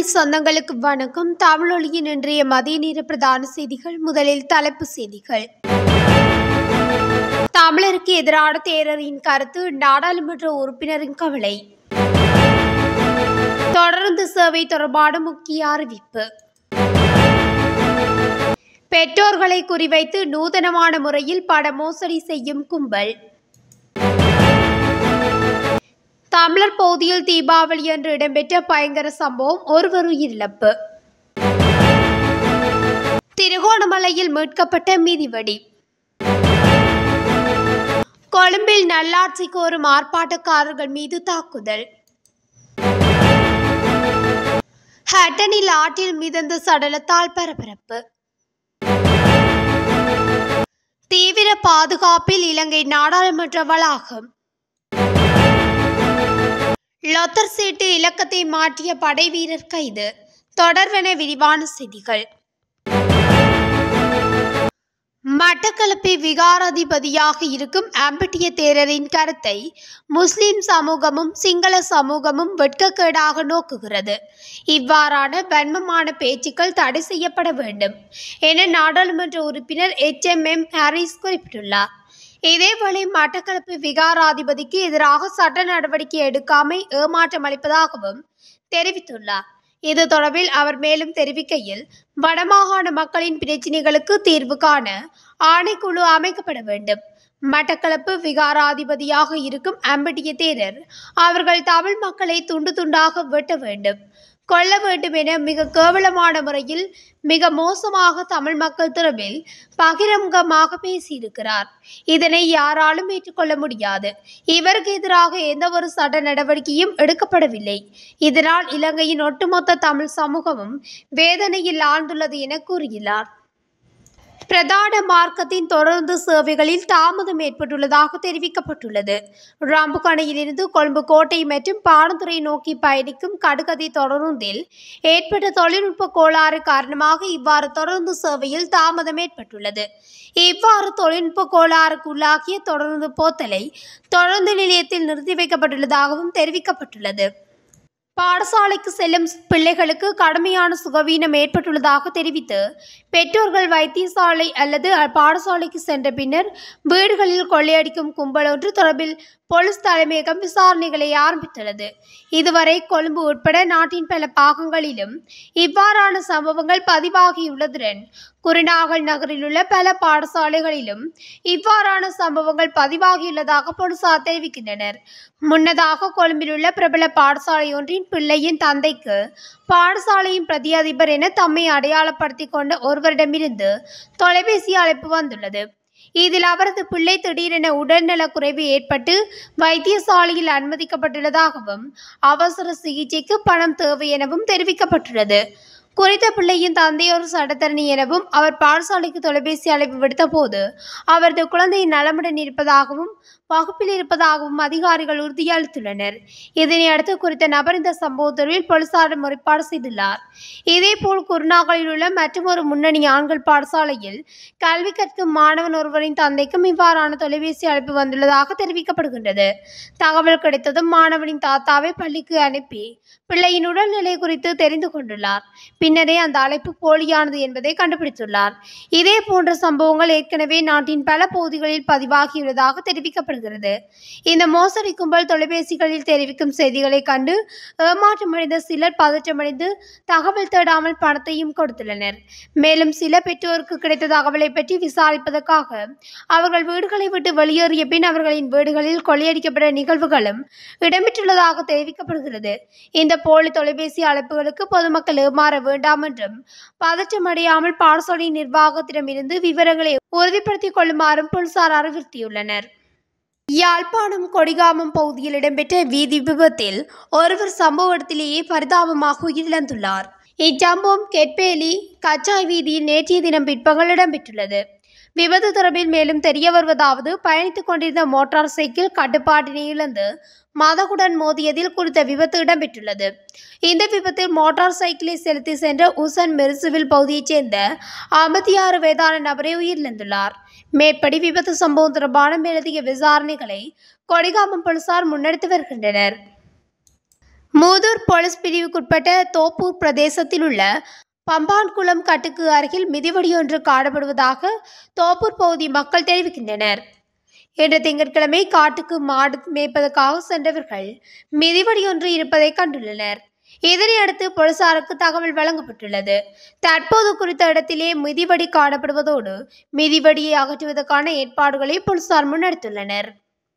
சொந்தங்களுக்கு வணக்கம் தமிழொலியின் இன்றைய மதிய நேர பிரதான செய்திகள் முதலில் தலைப்பு செய்திகள் தமிழருக்கு எதிரான தேரரின் கருத்து நாடாளுமன்ற உறுப்பினரின் கவலை தொடர்ந்து சேவை தொடர்பான முக்கிய அறிவிப்பு பெற்றோர்களை குறிவைத்து நூதனமான முறையில் பட மோசடி செய்யும் கும்பல் தமிழர் பகுதியில் தீபாவளி அன்று இடம்பெற்ற பயங்கர சம்பவம் ஒருவர் உயிரிழப்பு திருகோணமலையில் மீட்கப்பட்ட மிதிவடி கொழும்பில் நல்லாட்சி கோரும் ஆர்ப்பாட்டக்காரர்கள் மீது தாக்குதல் ஹட்டனில் ஆற்றில் மிதந்த சடலத்தால் பரபரப்பு தீவிர பாதுகாப்பில் இலங்கை நாடாளுமன்ற வளாகம் லொத்தர் சீட்டு இலக்கத்தை மாற்றிய படை வீரர் கைது தொடர்வென விரிவான செய்திகள் மட்டக்களப்பு விகாராதிபதியாக இருக்கும் ஆம்பட்டிய தேரரின் கருத்தை முஸ்லிம் சமூகமும் சிங்கள சமூகமும் வெட்கக்கேடாக நோக்குகிறது இவ்வாறான வன்மமான பேச்சுக்கள் தடை செய்யப்பட வேண்டும் என நாடாளுமன்ற உறுப்பினர் எச் எம் எம் ஹாரிஸ் குறிப்பிட்டுள்ளார் இதேவேளை மட்டக்களப்பு விகாராதிபதிக்கு எதிராக சட்ட நடவடிக்கை எடுக்காமை ஏமாற்றம் அளிப்பதாகவும் தெரிவித்துள்ளார் இது தொடர்பில் அவர் மேலும் தெரிவிக்கையில் வடமாகாண மக்களின் பிரச்சினைகளுக்கு தீர்வு காண ஆணைக்குழு அமைக்கப்பட வேண்டும் மட்டக்களப்பு விகாராதிபதியாக இருக்கும் அம்பட்டிய தேரர் அவர்கள் தமிழ் மக்களை துண்டு துண்டாக வெட்ட வேண்டும் கொல்ல வேண்டும் என மிக கேவலமான முறையில் மிக மோசமாக தமிழ் மக்கள் தொடர்பில் பகிரங்கமாக பேசியிருக்கிறார் இதனை யாராலும் ஏற்றுக்கொள்ள முடியாது இவருக்கு எதிராக எந்த ஒரு சட்ட நடவடிக்கையும் எடுக்கப்படவில்லை இதனால் இலங்கையின் ஒட்டுமொத்த தமிழ் சமூகமும் வேதனையில் ஆழ்ந்துள்ளது என கூறியுள்ளார் பிரதான மார்க்கத்தின் தொடர்ந்து சேவைகளில் தாமதம் ஏற்பட்டுள்ளதாக தெரிவிக்கப்பட்டுள்ளது ராம்புகணையிலிருந்து கொழும்பு கோட்டை மற்றும் பானதுறை நோக்கி பயணிக்கும் கடுகதை தொடருந்தில் ஏற்பட்ட தொழில்நுட்ப கோளாறு காரணமாக இவ்வாறு தொடர்ந்து சேவையில் தாமதம் ஏற்பட்டுள்ளது இவ்வாறு தொழில்நுட்ப கோளாறுக்குள்ளாகிய தொடர்ந்து போத்தலை தொடர்ந்து நிலையத்தில் நிறுத்தி வைக்கப்பட்டுள்ளதாகவும் தெரிவிக்கப்பட்டுள்ளது பாடசாலைக்கு செல்லும் பிள்ளைகளுக்கு கடுமையான சுகவீனம் ஏற்பட்டுள்ளதாக தெரிவித்து பெற்றோர்கள் வைத்தியசாலை அல்லது பாடசாலைக்கு சென்ற பின்னர் வீடுகளில் கொள்ளையடிக்கும் கும்பல் ஒன்று தொடர்பில் போலீஸ் தலைமையகம் விசாரணைகளை ஆரம்பித்துள்ளது இதுவரை கொழும்பு உட்பட நாட்டின் பல பாகங்களிலும் இவ்வாறான சம்பவங்கள் பதிவாகியுள்ளதுடன் குருநாகல் நகரில் உள்ள பல பாடசாலைகளிலும் இவ்வாறான சம்பவங்கள் பதிவாகியுள்ளதாக போலீசார் தெரிவிக்கின்றனர் முன்னதாக கொழும்பில் உள்ள பிரபல பாடசாலை ஒன்றின் பிள்ளையின் தந்தைக்கு பாடசாலையின் பிரதி அதிபர் என தம்மை அடையாளப்படுத்திக் கொண்ட ஒருவரிடமிருந்து தொலைபேசி அழைப்பு வந்துள்ளது இதில் அவரது பிள்ளை திடீரென உடல்நலக் குறைவு ஏற்பட்டு வைத்தியசாலையில் அனுமதிக்கப்பட்டுள்ளதாகவும் அவசர சிகிச்சைக்கு பணம் தேவை எனவும் தெரிவிக்கப்பட்டுள்ளது குறித்த பிள்ளையின் தந்தை ஒரு சட்டத்தரணி எனவும் அவர் பாடசாலைக்கு தொலைபேசி அழைப்பு விடுத்தபோது அவரது குழந்தை நலமுடன் இருப்பதாகவும் வகுப்பில் இருப்பதாகவும் அதிகாரிகள் உறுதியளித்துள்ளனர் இதனை அடுத்து குறித்த நபர் இந்த சம்பவத்தில் போலீசாரிடம் முறைப்பாடு செய்துள்ளார் இதேபோல் குருநாகலில் உள்ள மற்றொரு முன்னணி ஆண்கள் பாடசாலையில் கல்வி கற்கும் மாணவன் ஒருவரின் தந்தைக்கும் இவ்வாறான தொலைபேசி அழைப்பு வந்துள்ளதாக தெரிவிக்கப்படுகின்றது தகவல் கிடைத்ததும் மாணவனின் தாத்தாவை பள்ளிக்கு அனுப்பி பிள்ளையின் உடல்நிலை குறித்து தெரிந்து கொண்டுள்ளார் பின்னரே அந்த அழைப்பு போலியானது என்பதை கண்டுபிடித்துள்ளார் இதே போன்ற சம்பவங்கள் ஏற்கனவே நாட்டின் பல பகுதிகளில் பதிவாகியுள்ளதாக தெரிவிக்கப்படுகிறது இந்த மோசடி கும்பல் தொலைபேசிகளில் தெரிவிக்கும் செய்திகளை கண்டு ஏமாற்றமடைந்த சிலர் பதற்றமடைந்து தகவல் தேடாமல் பணத்தையும் கொடுத்துள்ளனர் மேலும் சில பெற்றோருக்கு கிடைத்த தகவலை பற்றி விசாரிப்பதற்காக அவர்கள் வீடுகளை விட்டு வெளியேறிய பின் அவர்களின் வீடுகளில் கொள்ளையடிக்கப்பட்ட நிகழ்வுகளும் இடம்பெற்றுள்ளதாக தெரிவிக்கப்படுகிறது இந்த போலி தொலைபேசி அழைப்புகளுக்கு பொதுமக்கள் ஏமாற வேண்டாம் என்றும் பதற்றமடையாமல் பாடசாலை நிர்வாகத்திடமிருந்து விவரங்களை உறுதிப்படுத்திக் கொள்ளுமாறும் போலீசார் அறிவுறுத்தியுள்ளனர் யாழ்ப்பாணம் கொடிகாமம் பகுதியில் இடம்பெற்ற வீதி விபத்தில் ஒருவர் சம்பவ இடத்திலேயே பரிதாபமாக உயிரிழந்துள்ளார் இச்சம்பவம் கெட்பேலி கச்சாய் வீதியில் நேற்றைய தினம் பிற்பகல் இடம்பெற்றுள்ளது விபத்து தொடர்பில் மேலும் தெரிய வருவதாவது பயணித்துக் கொண்டிருந்த மோட்டார் சைக்கிள் கட்டுப்பாட்டினை இழந்து மதகுடன் மோதியதில் குறித்த விபத்து இடம்பெற்றுள்ளது இந்த விபத்தில் மோட்டார் சைக்கிளை செலுத்தி சென்ற உசன் மெர்சுவில் பகுதியைச் சேர்ந்த ஐம்பத்தி ஆறு வயதான நபரே உயிரிழந்துள்ளார் மேற்படி விபத்து சம்பவம் தொடர்பான மேலதிக விசாரணைகளை கொடிகாமம் போலீசார் முன்னெடுத்து வருகின்றனர் மூதூர் போலீஸ் பிரிவுக்குட்பட்ட தோப்பூர் பிரதேசத்தில் உள்ள பம்பான்குளம் கட்டுக்கு அருகில் மிதிவடியொன்று காணப்படுவதாக தோப்பூர் பகுதி மக்கள் தெரிவிக்கின்றனர் இன்று திங்கட்கிழமை காட்டுக்கு மாடு மேய்ப்பதற்காக சென்றவர்கள் மிதிவடியொன்று இருப்பதை கண்டுள்ளனர் இதனையடுத்து போலீசாருக்கு தகவல் வழங்கப்பட்டுள்ளது தற்போது குறித்த இடத்திலே மிதிவடி காணப்படுவதோடு மிதிவடியை அகற்றுவதற்கான ஏற்பாடுகளை போலீசார் முன்னெடுத்துள்ளனர்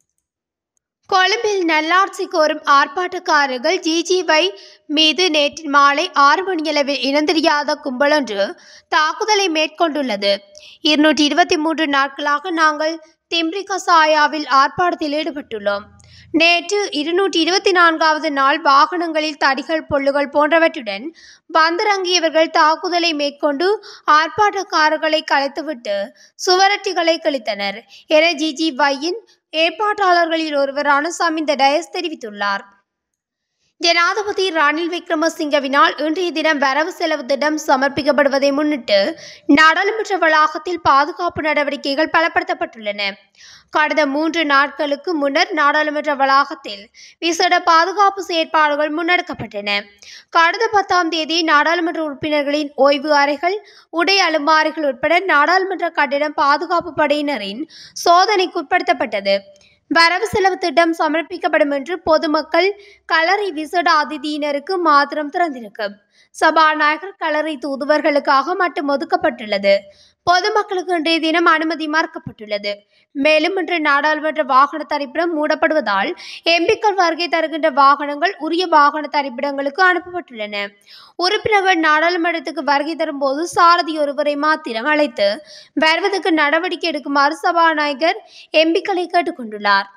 கொழும்பில் நல்லாட்சி கோரும் ஆர்ப்பாட்டக்காரர்கள் ஜிஜிவை மீது நேற்று மாலை ஆறு மணியளவில் இனந்தெரியாத கும்பலொன்று தாக்குதலை மேற்கொண்டுள்ளது இருநூற்றி இருபத்தி மூன்று நாட்களாக நாங்கள் திம்ரிகசாயாவில் ஆர்ப்பாட்டத்தில் ஈடுபட்டுள்ளோம் நேற்று இருநூற்றி இருபத்தி நான்காவது நாள் வாகனங்களில் தடிகள் பொல்லுகள் போன்றவற்றுடன் வந்திறங்கியவர்கள் தாக்குதலை மேற்கொண்டு ஆர்ப்பாட்டக்காரர்களை கலைத்துவிட்டு சுவரட்டிகளை கழித்தனர் என ஜிஜி வையின் ஏற்பாட்டாளர்களில் ஒருவரான சமிந்த டயஸ் தெரிவித்துள்ளார் ஜனாதிபதி ரணில் விக்ரமசிங்கவினால் இன்றைய தினம் வரவு செலவு திட்டம் சமர்ப்பிக்கப்படுவதை முன்னிட்டு நாடாளுமன்ற வளாகத்தில் பாதுகாப்பு நடவடிக்கைகள் பலப்படுத்தப்பட்டுள்ளன கடந்த மூன்று நாட்களுக்கு முன்னர் நாடாளுமன்ற வளாகத்தில் விசேட பாதுகாப்பு செயற்பாடுகள் முன்னெடுக்கப்பட்டன கடந்த பத்தாம் தேதி நாடாளுமன்ற உறுப்பினர்களின் ஓய்வு அறைகள் உடை அலுமாரிகள் உட்பட நாடாளுமன்ற கட்டிடம் பாதுகாப்பு படையினரின் சோதனைக்குட்படுத்தப்பட்டது வரவு செலவு திட்டம் சமர்ப்பிக்கப்படும் என்று பொதுமக்கள் களரி விசேட அதிதியினருக்கு மாத்திரம் திறந்திருக்கும் சபாநாயகர் களரி தூதுவர்களுக்காக மட்டும் ஒதுக்கப்பட்டுள்ளது பொதுமக்களுக்கு இன்றைய தினம் அனுமதி மறுக்கப்பட்டுள்ளது மேலும் இன்று நாடாளுமன்ற வாகன தரிப்பிடம் மூடப்படுவதால் எம்பிக்கள் வருகை தருகின்ற வாகனங்கள் உரிய வாகன தரிப்பிடங்களுக்கு அனுப்பப்பட்டுள்ளன உறுப்பினர்கள் நாடாளுமன்றத்துக்கு வருகை தரும்போது சாரதி ஒருவரை மாத்திரம் அழைத்து வருவதற்கு நடவடிக்கை எடுக்குமாறு சபாநாயகர் எம்பிக்களை கேட்டுக்கொண்டுள்ளார்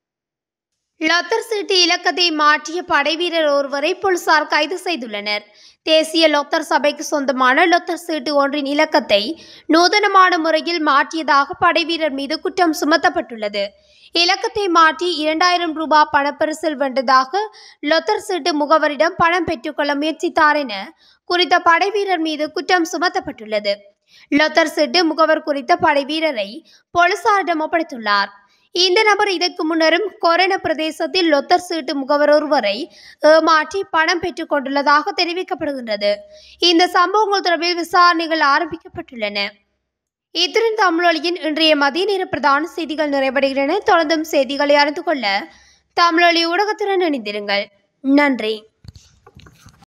லொத்தர் சீட்டு இலக்கத்தை மாற்றிய படைவீரர் ஒருவரை போலீசார் கைது செய்துள்ளனர் தேசிய லொத்தர் சபைக்கு சொந்தமான லொத்தர் சீட்டு ஒன்றின் இலக்கத்தை நூதனமான முறையில் மாற்றியதாக படைவீரர் மீது குற்றம் சுமத்தப்பட்டுள்ளது இலக்கத்தை மாற்றி இரண்டாயிரம் ரூபாய் பணப்பரிசில் வென்றதாக லொத்தர் சீட்டு முகவரிடம் பணம் பெற்றுக்கொள்ள முயற்சித்தார் என குறித்த படைவீரர் மீது குற்றம் சுமத்தப்பட்டுள்ளது லொத்தர் சீட்டு முகவர் குறித்த படைவீரரை போலீசாரிடம் ஒப்படைத்துள்ளார் இந்த நபர் இதற்கு முன்னரும் கொரோனா பிரதேசத்தில் லொத்தர் சீட்டு முகவர் ஒருவரை ஏமாற்றி பணம் பெற்றுக் கொண்டுள்ளதாக தெரிவிக்கப்படுகின்றது இந்த சம்பவங்கள் தொடர்பில் விசாரணைகள் ஆரம்பிக்கப்பட்டுள்ளன இத்துடன் தமிழொலியின் இன்றைய மதிய நேர பிரதான செய்திகள் நிறைவடைகின்றன தொடர்ந்தும் செய்திகளை அறிந்து கொள்ள தமிழொலி ஊடகத்துடன் இணைந்திருங்கள் நன்றி